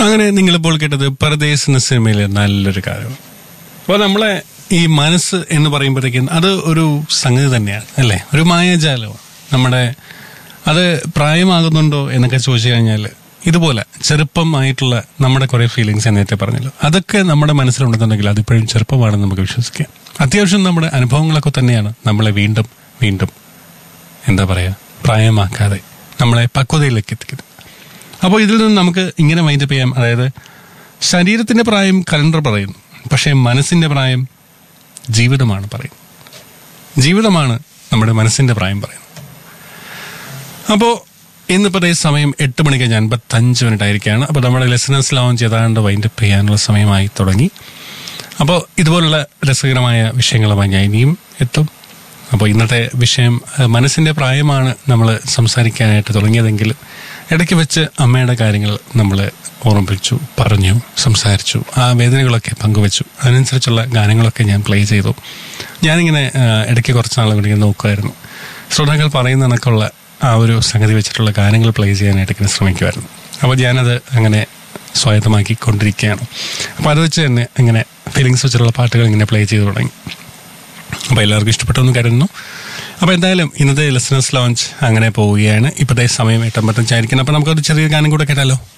അങ്ങനെ നിങ്ങളിപ്പോൾ കേട്ടത് പരദേശ് എന്ന സിനിമയിലെ നല്ലൊരു കാര്യം അപ്പോൾ നമ്മളെ ഈ മനസ്സ് എന്ന് പറയുമ്പോഴത്തേക്കും അത് ഒരു സംഗതി തന്നെയാണ് അല്ലേ ഒരു മായാജാലമാണ് നമ്മുടെ അത് പ്രായമാകുന്നുണ്ടോ എന്നൊക്കെ ചോദിച്ചു കഴിഞ്ഞാൽ ഇതുപോലെ ചെറുപ്പമായിട്ടുള്ള നമ്മുടെ കുറെ ഫീലിങ്സ് ഞാൻ നേരത്തെ പറഞ്ഞല്ലോ അതൊക്കെ നമ്മുടെ മനസ്സിലുണ്ടെന്നുണ്ടെങ്കിൽ അതിപ്പോഴും ചെറുപ്പമാണെന്ന് നമുക്ക് വിശ്വസിക്കാം അത്യാവശ്യം നമ്മുടെ അനുഭവങ്ങളൊക്കെ തന്നെയാണ് നമ്മളെ വീണ്ടും വീണ്ടും എന്താ പറയുക പ്രായമാക്കാതെ നമ്മളെ പക്വതയിലേക്ക് എത്തിക്കുന്നത് അപ്പോൾ ഇതിൽ നിന്ന് നമുക്ക് ഇങ്ങനെ മൈൻഡപ്പ് ചെയ്യാം അതായത് ശരീരത്തിന്റെ പ്രായം കലണ്ടർ പറയുന്നു പക്ഷേ മനസ്സിന്റെ പ്രായം ജീവിതമാണ് പറയുന്നത് ജീവിതമാണ് നമ്മുടെ മനസ്സിന്റെ പ്രായം പറയുന്നത് അപ്പോൾ ഇന്നിപ്പോൾ ഈ സമയം എട്ട് മണിക്ക് ഞാൻ അൻപത്തഞ്ച് മിനിറ്റ് ആയിരിക്കുകയാണ് അപ്പോൾ നമ്മുടെ ലെസണേഴ്സ് ലോഞ്ച് ഏതാണ്ട് വൈൻഡപ്പ് ചെയ്യാനുള്ള സമയമായി തുടങ്ങി അപ്പോൾ ഇതുപോലുള്ള രസകരമായ വിഷയങ്ങളുമായി ഞാൻ ഇനിയും എത്തും അപ്പോൾ ഇന്നത്തെ വിഷയം അഹ്, മനസ്സിന്റെ പ്രായമാണ് നമ്മൾ സംസാരിക്കാനായിട്ട് തുടങ്ങിയതെങ്കിൽ ഇടയ്ക്ക് വെച്ച് അമ്മയുടെ കാര്യങ്ങൾ നമ്മൾ ഓർമ്മിപ്പിച്ചു പറഞ്ഞു സംസാരിച്ചു ആ വേദനകളൊക്കെ പങ്കുവച്ചു അതിനനുസരിച്ചുള്ള ഗാനങ്ങളൊക്കെ ഞാൻ പ്ലേ ചെയ്തു ഞാനിങ്ങനെ ആഹ്, ഇടയ്ക്ക് കുറച്ച് നാൾ കൂടി ഇങ്ങനെ നോക്കുമായിരുന്നു ശ്രോതാക്കൾ പറയുന്ന കണക്കുള്ള ആ ഒരു സംഗതി വെച്ചിട്ടുള്ള ഗാനങ്ങൾ പ്ലേ ചെയ്യാനായിട്ട് ഇങ്ങനെ ശ്രമിക്കുമായിരുന്നു അപ്പോൾ ഞാനത് അങ്ങനെ സ്വായത്തമാക്കി കൊണ്ടിരിക്കുകയാണ് അപ്പോൾ അത് വെച്ച് തന്നെ ഇങ്ങനെ ഫീലിങ്സ് വെച്ചിട്ടുള്ള പാട്ടുകൾ ഇങ്ങനെ പ്ലേ ചെയ്തു തുടങ്ങി അപ്പോൾ എല്ലാവർക്കും ഇഷ്ടപ്പെട്ടെന്ന് കരുതുന്നു അപ്പോൾ എന്തായാലും ഇന്നത്തെ ലിസണേഴ്സ് ലോഞ്ച് അങ്ങനെ പോവുകയാണ് ഇപ്പോഴത്തെ സമയം എട്ടമ്പത്തഞ്ചായിരിക്കണം അപ്പോൾ നമുക്കൊരു ചെറിയ ഗാനം കൂടെ കേട്ടാലോ